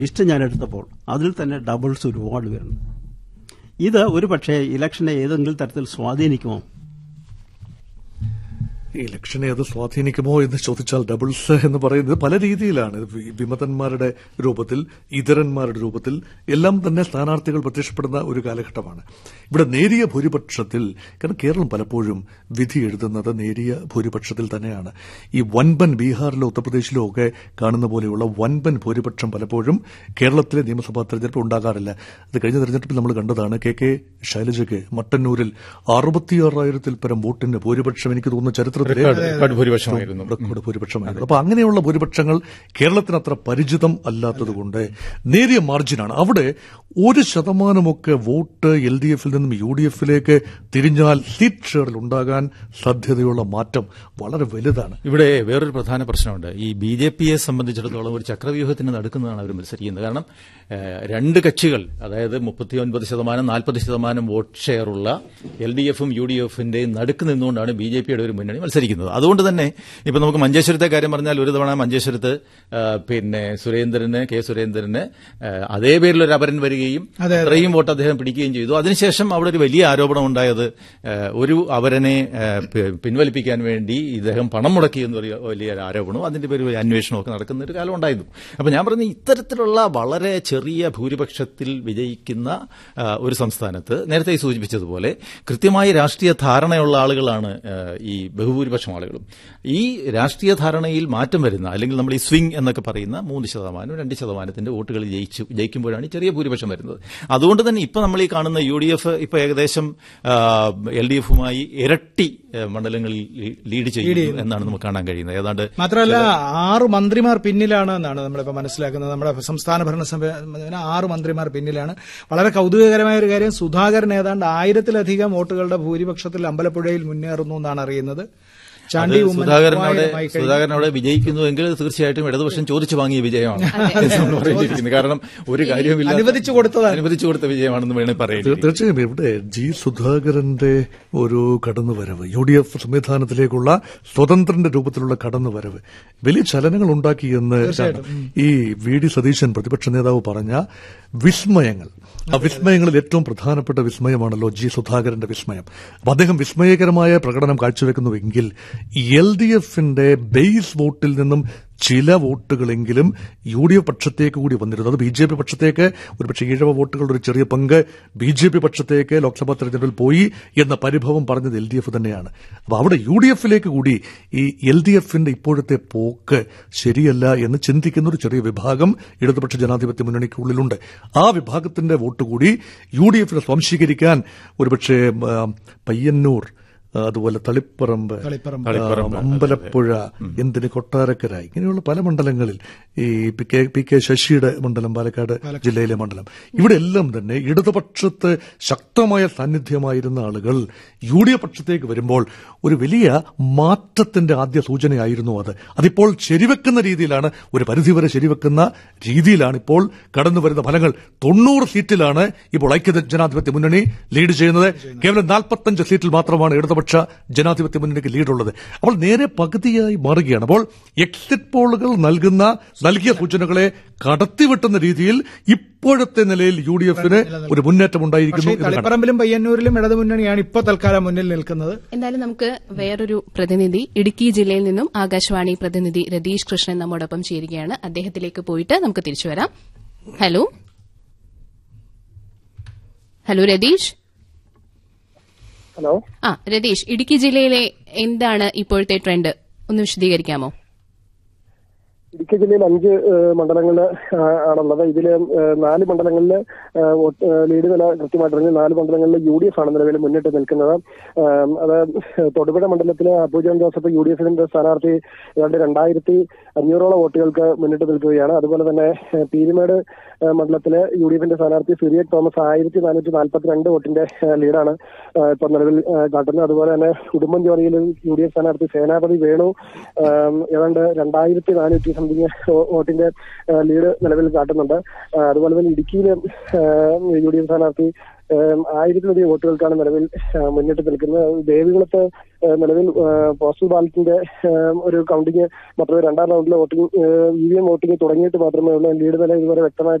List ഞാൻ എടുത്തപ്പോൾ അതിൽ തന്നെ ഡബിൾസ് ഒരുപാട് വരുന്നു ഇത് ഒരു പക്ഷേ ഇലക്ഷനെ ഏതെങ്കിലും തരത്തിൽ സ്വാധീനിക്കുമോ ഈ ഇലക്ഷനെ അത് സ്വാധീനിക്കുമോ എന്ന് ചോദിച്ചാൽ ഡബിൾസ് എന്ന് പറയുന്നത് പല രീതിയിലാണ് വി- വിമതന്മാരുടെ രൂപത്തിൽ ഇതരന്മാരുടെ രൂപത്തിൽ എല്ലാം തന്നെ സ്ഥാനാർത്ഥികൾ പ്രത്യക്ഷപ്പെടുന്ന ഒരു കാലഘട്ടമാണ് ഇവിടെ നേരിയ ഭൂരിപക്ഷത്തിൽ കാരണം കേരളം പലപ്പോഴും വിധി എഴുതുന്നത് നേരിയ ഭൂരിപക്ഷത്തിൽ തന്നെയാണ് ഈ വൻപൻ ബീഹാറിലോ ഉത്തർപ്രദേശിലോ ഒക്കെ കാണുന്ന പോലെയുള്ള വൻപൻ ഭൂരിപക്ഷം പലപ്പോഴും കേരളത്തിലെ നിയമസഭാ തെരഞ്ഞെടുപ്പ് ഉണ്ടാകാറില്ല അത് കഴിഞ്ഞ തെരഞ്ഞെടുപ്പിൽ നമ്മൾ കണ്ടതാണ് കെ കെ ശൈലജയ്ക്ക് മട്ടന്നൂരിൽ അറുപത്തിയാറായിരത്തിൽ പരം വോട്ടിന് ഭൂരിപക്ഷം എനിക്ക് തോന്നുന്നു ചരിത്രത്തിലെ റെക്കോർഡ് റെക്കോർഡ് ഭൂരിപക്ഷമായിരുന്നു റെക്കോർഡ് ഭൂരിപക്ഷമായിരുന്നു അപ്പൊ അങ്ങനെയുള്ള ഭൂരിപക്ഷങ്ങൾ കേരളത്തിന് അത്ര പരിചിതം അല്ലാത്തതുകൊണ്ട് നേരിയ മാർജിനാണ് അവിടെ ഒരു ശതമാനമൊക്കെ വോട്ട് എൽ ഡി എഫിൽ നിന്നും യു ഡി എഫിലേക്ക് തിരിഞ്ഞാൽ സീറ്റ് ഷെയറിൽ ഉണ്ടാകാൻ സാധ്യതയുള്ള മാറ്റം വളരെ വലുതാണ് ഇവിടെ വേറൊരു പ്രധാന പ്രശ്നമുണ്ട് ഈ ബി ജെ പിയെ സംബന്ധിച്ചിടത്തോളം ഒരു ചക്രവ്യൂഹത്തിന് നടക്കുന്നതാണ് അവർ മത്സരിക്കുന്നത് കാരണം ഏഹ്, രണ്ട് കക്ഷികൾ അതായത് മുപ്പത്തിയൊൻപത് ശതമാനം നാൽപ്പത് ശതമാനം വോട്ട് ഷെയറുള്ള എൽ ഡി എഫും യു ഡി എഫിന്റെയും നടുക്ക് നിന്നുകൊണ്ടാണ് ബി ജെ പിയുടെ ഒരു മുന്നണി മത്സരിക്കുന്നത് അതുകൊണ്ട് തന്നെ ഇപ്പൊ നമുക്ക് മഞ്ചേശ്വരത്തെ കാര്യം പറഞ്ഞാൽ ഒരു തവണ മഞ്ചേശ്വരത്ത് ആ, പിന്നെ സുരേന്ദ്രന് കെ സുരേന്ദ്രന് ആ, അതേ പേരിൽ ഒരു അപരൻ വരികയും അത്രയും വോട്ട് അദ്ദേഹം പിടിക്കുകയും ചെയ്തു അതിനുശേഷം അവിടെ ഒരു വലിയ ആരോപണം ഉണ്ടായത് ആ, ഒരു അപരനെ ആ, പി- പിൻവലിപ്പിക്കാൻ വേണ്ടി ഇദ്ദേഹം പണം മുടക്കി എന്ന് വലിയ വലിയ ഒരു ആരോപണവും അതിന്റെ പേരിൽ ഒരു അന്വേഷണവും ഒക്കെ നടക്കുന്ന ഒരു കാലം ഉണ്ടായിരുന്നു അപ്പൊ ഞാൻ പറഞ്ഞ ഇത്തരത്തിലുള്ള വളരെ ചെറിയ ഭൂരിപക്ഷത്തിൽ വിജയിക്കുന്ന ആ, ഒരു സംസ്ഥാനത്ത് നേരത്തെ ഈ സൂചിപ്പിച്ചതുപോലെ കൃത്യമായി രാഷ്ട്രീയ ധാരണയുള്ള ആളുകളാണ് ആ, ഈ ബഹുഭൂരിപക്ഷം ആളുകളും ഈ രാഷ്ട്രീയ ധാരണയിൽ മാറ്റം വരുന്ന അല്ലെങ്കിൽ നമ്മൾ ഈ സ്വിംഗ് എന്നൊക്കെ പറയുന്ന മൂന്ന് ശതമാനം രണ്ട് ശതമാനത്തിന്റെ വോട്ടുകൾ ജയിച്ചു ജയിക്കുമ്പോഴാണ് ഈ ചെറിയ ഭൂരിപക്ഷം വരുന്നത് അതുകൊണ്ട് തന്നെ ഇപ്പൊ നമ്മൾ ഈ കാണുന്ന യു ഡി എഫ് ഇപ്പൊ ഏകദേശം എൽ ഡി എഫുമായി ഇരട്ടി ആ, മണ്ഡലങ്ങളിൽ ലീ- ലീഡ് ചെയ്യുന്നു എന്നാണ് നമുക്ക് കാണാൻ കഴിയുന്നത് ഏതാണ്ട് മാത്രമല്ല ആറ് മന്ത്രിമാർ പിന്നിലാണ് എന്നാണ് നമ്മളിപ്പോൾ മനസ്സിലാക്കുന്നത് നമ്മുടെ സംസ്ഥാന ഭരണസഭ ആറ് മന്ത്രിമാർ പിന്നിലാണ് വളരെ കൗതുകകരമായ ഒരു കാര്യം സുധാകരൻ ഏതാണ്ട് ആയിരത്തിലധികം വോട്ടുകളുടെ ഭൂരിപക്ഷത്തിൽ അമ്പലപ്പുഴയിൽ മുന്നേറുന്നു എന്നാണ് അറിയുന്നത് അത് ചാണ്ടി ഉമ്മൻ സുധാകരനോട് മൂവായിരമായി കഴിഞ്ഞു. സുധാകരനോട് വിജയിക്കുന്നുവെങ്കിൽ തീർച്ചയായിട്ടും ഇടതുപക്ഷം ചോദിച്ചു വാങ്ങിയ വിജയമാണ് എന്ന് നമ്മൾ പറയേണ്ടിയിരിക്കുന്നു കാരണം ഒരു കാര്യവുമില്ല അനുവദിച്ചു കൊടുത്തതാണ്. അനുവദിച്ചു കൊടുത്ത വിജയമാണെന്ന് വേണമെങ്കിൽ തീർ- പറയേണ്ടി തീർച്ചയായും ഇവിടെ ജി സുധാകരന്റെ ഒരു കടന്നുവരവ് യു ഡി എഫ് സംവിധാനത്തിലേക്കുള്ള സ്വതന്ത്രന്റെ രൂപത്തിലുള്ള കടന്നുവരവ് വലിയ ചലനങ്ങൾ ഉണ്ടാക്കിയെന്ന് ഈ വി ഡി സതീശൻ പ്രതിപക്ഷ നേതാവ് പറഞ്ഞ വിസ്മയങ്ങൾ ആ വിസ്മയങ്ങളിൽ ഏറ്റവും പ്രധാനപ്പെട്ട വിസ്മയമാണല്ലോ ജി സുധാകരന്റെ വിസ്മയം അപ്പൊ അദ്ദേഹം വിസ്മയകരമായ പ്രകടനം കാഴ്ചവെക്കുന്നുവെങ്കിൽ എൽ ഡി എഫിന്റെ ബേസ് വോട്ടിൽ നിന്നും ചില വോട്ടുകളെങ്കിലും യു ഡി എഫ് പക്ഷത്തേക്ക് കൂടി വന്നിരുന്നു അത് ബി ജെ പി പക്ഷത്തേക്ക് ഒരുപക്ഷെ ഈഴവ വോട്ടുകളുടെ ഒരു ചെറിയ പങ്ക് ബി ജെ പി പക്ഷത്തേക്ക് ലോക്സഭാ തെരഞ്ഞെടുപ്പിൽ പോയി എന്ന പരിഭവം പറഞ്ഞത് എൽ ഡി എഫ് തന്നെയാണ് അപ്പൊ അവിടെ യു ഡി എഫിലേക്ക് കൂടി ഈ എൽ ഡി എഫിന്റെ ഇപ്പോഴത്തെ പോക്ക് ശരിയല്ല എന്ന് ചിന്തിക്കുന്ന ഒരു ചെറിയ വിഭാഗം ഇടതുപക്ഷ ജനാധിപത്യ മുന്നണിക്കുള്ളിലുണ്ട് ആ വിഭാഗത്തിന്റെ വോട്ട് കൂടി യു ഡി എഫിനെ സ്വാംശീകരിക്കാൻ ഒരുപക്ഷെ ആ, പയ്യന്നൂർ ആ, അതുപോലെ തളിപ്പറമ്പ് തളിപ്പറമ്പ്. ആ, അമ്പലപ്പുഴ എന്തിന് കൊട്ടാരക്കര ഇങ്ങനെയുള്ള പല മണ്ഡലങ്ങളിൽ ഈ പി കെ പി കെ ശശിയുടെ മണ്ഡലം പാലക്കാട് ജില്ലയിലെ മണ്ഡലം ഇവിടെ എല്ലാം തന്നെ ഇടതുപക്ഷത്ത് ശക്തമായ സാന്നിധ്യമായിരുന്ന ആളുകൾ യു ഡി എഫ് പക്ഷത്തേക്ക് വരുമ്പോൾ ഒരു വലിയ മാറ്റത്തിന്റെ ആദ്യ സൂചനയായിരുന്നു അത് അതിപ്പോൾ ശരിവെക്കുന്ന രീതിയിലാണ് ഒരു പരിധിവരെ ശരിവെക്കുന്ന രീതിയിലാണ് ഇപ്പോൾ കടന്നുവരുന്ന ഫലങ്ങൾ തൊണ്ണൂറ് സീറ്റിലാണ് ഇപ്പോൾ ഐക്യ ജനാധിപത്യ മുന്നണി ലീഡ് ചെയ്യുന്നത് കേവലം നാൽപ്പത്തഞ്ച് സീറ്റിൽ മാത്രമാണ് ഇടതുപക്ഷ ജനാധിപത്യ മുന്നണിക്ക് ലീഡുള്ളത് അപ്പോൾ നേരെ പകുതിയായി മാറുകയാണ് അപ്പോൾ എക്സിറ്റ് പോളുകൾ നൽകുന്ന നൽകിയ സൂചനകളെ കടത്തിവെട്ടുന്ന രീതിയിൽ ഇപ്പോഴത്തെ നിലയിൽ യു ഡി എഫിന് ഒരു മുന്നേറ്റം ഉണ്ടായിരിക്കുന്നു പക്ഷേ എന്ന് കാണാം. തളിപ്പറമ്പിലും പയ്യന്നൂരിലും ഇടതുമുന്നണിയാണ് ഇപ്പോൾ തൽക്കാലം മുന്നിൽ നിൽക്കുന്നത് എന്തായാലും നമുക്ക് വേറൊരു പ്രതിനിധി ഇടുക്കി ജില്ലയിൽ നിന്നും ആകാശവാണി പ്രതിനിധി രതീഷ് കൃഷ്ണൻ നമ്മോടൊപ്പം ചേരുകയാണ് അദ്ദേഹത്തിലേക്ക് പോയിട്ട് നമുക്ക് തിരിച്ചു വരാം ഹലോ ഹലോ രതീഷ് ഹലോ ആ രതീഷ് ഇടുക്കി ജില്ലയിലെ എന്താണ് ഇപ്പോഴത്തെ ട്രെൻഡ് ഒന്ന് വിശദീകരിക്കാമോ ഇടുക്കി ജില്ലയിൽ അഞ്ച് ഏഹ്, മണ്ഡലങ്ങള് ആ, ആണുള്ളത് ഇതിൽ നാല് മണ്ഡലങ്ങളിൽ ഏഹ്, വോട്ട്, ഏഹ്, ലീഡ് നില കൃത്യമായിട്ടറിഞ്ഞ് നാല് മണ്ഡലങ്ങളിൽ യു ഡി എഫ് ആണ് നിലവിൽ മുന്നിട്ട് നിൽക്കുന്നത് ഏഹ്, അത് തൊടുപുഴ മണ്ഡലത്തിലെ അബുജോൻ ജോസഫ് യു ഡി എഫിന്റെ സ്ഥാനാർത്ഥി ഏതാണ്ട് രണ്ടായിരത്തി അഞ്ഞൂറോളം വോട്ടുകൾക്ക് മുന്നിട്ട് നിൽക്കുകയാണ് അതുപോലെ തന്നെ ഏഹ്, പീരുമേട് ഏഹ്, മണ്ഡലത്തിലെ യു ഡി എഫിന്റെ സ്ഥാനാർത്ഥി സിറിയക് തോമസ് ആയിരത്തി നാനൂറ്റി നാൽപ്പത്തിരണ്ട് വോട്ടിന്റെ ഏഹ്, ലീഡാണ് ഏഹ്, ഇപ്പോൾ നിലവിൽ ഏഹ്, കാട്ടുന്നത് അതുപോലെ തന്നെ ഉടുമ്പൻചോലയിൽ യു ഡി എഫ് സ്ഥാനാർത്ഥി സേനാപതി വേണു ഏഹ്, ഏതാണ്ട് രണ്ടായിരത്തി നാനൂറ്റി സംതിങ് വോട്ടിന്റെ ആ, ലീഡ് നിലവിൽ കാട്ടുന്നുണ്ട് ആ, അതുപോലെ തന്നെ ഇടുക്കിയിലെ യു ഡി എഫ് സ്ഥാനാർത്ഥി ഏം, ആയിരത്തിലധികം വോട്ടുകൾക്കാണ് നിലവിൽ ആ, മുന്നിട്ട് നിൽക്കുന്നത് ദേവികുളത്ത് ആ, നിലവിൽ ആ, പോസ്റ്റൽ ബാലറ്റിന്റെ ഏം, ഒരു കൗണ്ടിങ് മാത്രമേ രണ്ടാം റൗണ്ടിലെ voting E V M voting തുടങ്ങിയിട്ട് മാത്രമേ ഉള്ളൂ ലീഡ് നില ഇതുവരെ വ്യക്തമായി